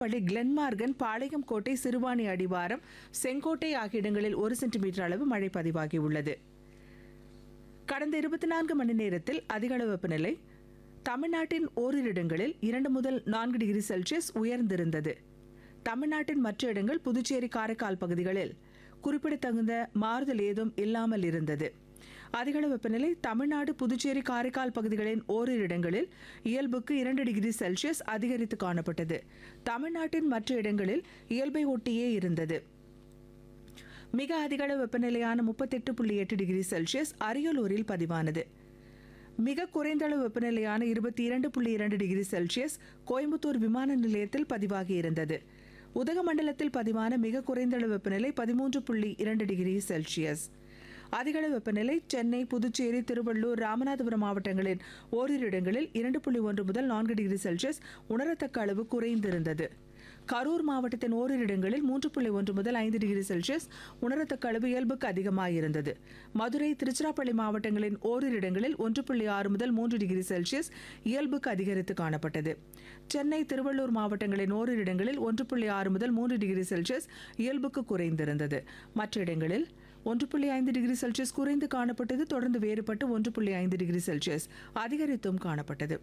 பள்ளி கிளென்மார்கன் பாளையம் கோட்டை சிறுவாணி அடிவாரம் செங்கோட்டை ஆகிய இடங்களில் ஒரு சென்டிமீட்டர் அளவு மழை பதிவாகியுள்ளது கடந்த இருபத்தி நான்கு மணி நேரத்தில் அதிகளவு வெப்பநிலை தமிழ்நாட்டின் ஓரிரு இடங்களில் இரண்டு முதல் நான்கு டிகிரி செல்சியஸ் உயர்ந்திருந்தது தமிழ்நாட்டின் மற்ற இடங்கள் புதுச்சேரி காரைக்கால் பகுதிகளில் குறிப்பிடத்தகுந்த மாறுதல் ஏதும் இல்லாமல் இருந்தது அதிகளவு வெப்பநிலை தமிழ்நாடு புதுச்சேரி காரைக்கால் பகுதிகளின் ஓரிரு இடங்களில் இயல்புக்கு இரண்டு டிகிரி செல்சியஸ் அதிகரித்து காணப்பட்டது தமிழ்நாட்டின் மற்ற இடங்களில் இயல்பை ஒட்டியே இருந்தது மிக அதிகளவு வெப்பநிலையான முப்பத்தெட்டு புள்ளி எட்டு டிகிரி செல்சியஸ் அரியலூரில் பதிவானது மிக குறைந்த அளவு வெப்பநிலையான இருபத்தி இரண்டு புள்ளி இரண்டு டிகிரி செல்சியஸ் கோயம்புத்தூர் விமான நிலையத்தில் பதிவாகி இருந்தது உதகமண்டலத்தில் பதிவான மிக குறைந்த அளவு வெப்பநிலை பதிமூன்று புள்ளி இரண்டு டிகிரி செல்சியஸ் அதிகளவு வெப்பநிலை சென்னை புதுச்சேரி திருவள்ளூர் ராமநாதபுரம் மாவட்டங்களின் ஓரிரு இடங்களில் இரண்டு புள்ளி ஒன்று முதல் நான்கு டிகிரி செல்சியஸ் உணரத்தக்க அளவு குறைந்திருந்தது கரூர் மாவட்டத்தின் ஓரிரு இடங்களில் மூன்று புள்ளி ஒன்று முதல் ஐந்து டிகிரி செல்சியஸ் உணரத்தக்க அளவு இயல்புக்கு அதிகமாயிருந்தது மதுரை திருச்சிராப்பள்ளி மாவட்டங்களின் ஓரிரு இடங்களில் ஒன்று புள்ளி ஆறு முதல் மூன்று டிகிரி செல்சியஸ் இயல்புக்கு அதிகரித்து காணப்பட்டது சென்னை திருவள்ளூர் மாவட்டங்களின் ஓரிரு இடங்களில் ஒன்று புள்ளி ஆறு முதல் மூன்று டிகிரி செல்சியஸ் இயல்புக்கு குறைந்திருந்தது மற்ற இடங்களில் ஒன்று புள்ளி ஐந்து டிகிரி செல்சியஸ் குறைந்து காணப்பட்டது தொடர்ந்து வேறுபட்டு ஒன்று புள்ளி ஐந்து டிகிரி செல்சியஸ் அதிகரித்தும் காணப்பட்டது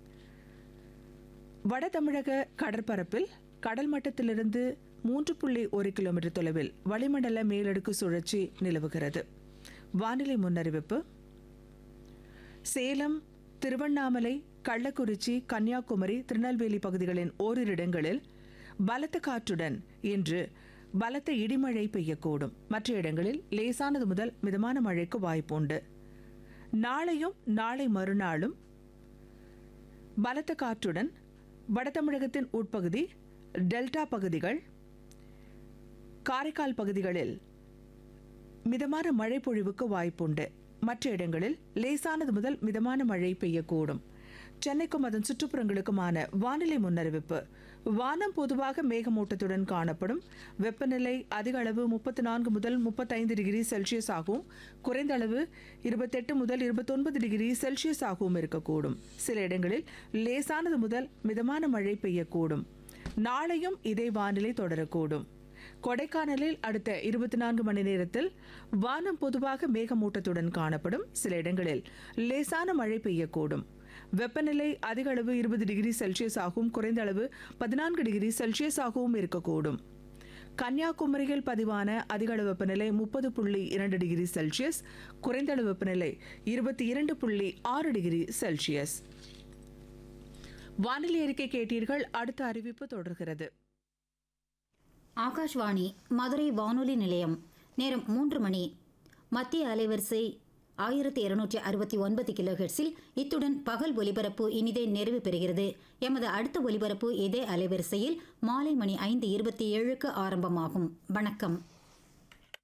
வட தமிழக கடற்பரப்பில் கடல் மட்டத்திலிருந்து மூன்று புள்ளி ஒரு கிலோமீட்டர் தொலைவில் வளிமண்டல மேலடுக்கு சுழற்சி நிலவுகிறது வானிலை முன்னறிவிப்பு சேலம் திருவண்ணாமலை கள்ளக்குறிச்சி கன்னியாகுமரி திருநெல்வேலி பகுதிகளின் ஓரிரு இடங்களில் பலத்த காற்றுடன் இன்று பலத்த இடிமழை பெய்யக்கூடும் மற்ற இடங்களில் லேசானது முதல் மிதமான மழைக்கு வாய்ப்புண்டு நாளையும் நாளை மறுநாளும் பலத்த காற்றுடன் வட தமிழகத்தின் உட்பகுதி டெல்டா பகுதிகள் காரைக்கால் பகுதிகளில் மிதமான மழை பொழிவுக்கு வாய்ப்புண்டு மற்ற இடங்களில் லேசானது முதல் மிதமான மழை பெய்யக்கூடும் சென்னைக்கும் அதன் சுற்றுப்புறங்களுக்குமான வானிலை முன்னறிவிப்பு வானம் பொதுவாக மேகமூட்டத்துடன் காணப்படும் வெப்பநிலை அதிக அளவு முப்பத்தி நான்கு முதல் முப்பத்தைந்து டிகிரி செல்சியஸ் ஆகவும் குறைந்த அளவு இருபத்தெட்டு முதல் இருபத்தொன்பது டிகிரி செல்சியஸ் ஆகவும் இருக்கக்கூடும் சில இடங்களில் லேசானது முதல் மிதமான மழை பெய்யக்கூடும் நாளையும் இதே வானிலை தொடரக்கூடும் கொடைக்கானலில் அடுத்த இருபத்தி நான்கு மணி நேரத்தில் வானம் பொதுவாக மேகமூட்டத்துடன் காணப்படும் சில இடங்களில் லேசான மழை பெய்யக்கூடும் வெப்பநிலை அதிக அளவு இருபது டிகிரி செல்சியஸ் ஆகவும் குறைந்த அளவு பதினான்கு டிகிரி செல்சியஸ் ஆகவும் இருக்கக்கூடும் கன்னியாகுமரியில் பதிவான அதிக அளவு வெப்பநிலை முப்பது புள்ளி இரண்டு டிகிரி செல்சியஸ் குறைந்த அளவு வெப்பநிலை இருபத்தி இரண்டு புள்ளி ஆறு டிகிரி செல்சியஸ் வானிலை அறிக்கை கேட்டீர்கள் அடுத்த அறிவிப்பு தொடர்கிறது ஆகாஷ்வாணி மதுரை வானொலி நிலையம் நேரம் மூன்று மணி மத்திய அலைவரிசை ஆயிரத்தி இருநூற்றி அறுபத்தி ஒன்பது கிலோஹெர்ட்ஸில் இத்துடன் பகல் ஒலிபரப்பு இனிதே நிறைவு பெறுகிறது எமது அடுத்த ஒலிபரப்பு இதே அலைவரிசையில் மாலை மணி ஐந்து இருபத்தி ஏழுக்கு ஆரம்பமாகும் வணக்கம்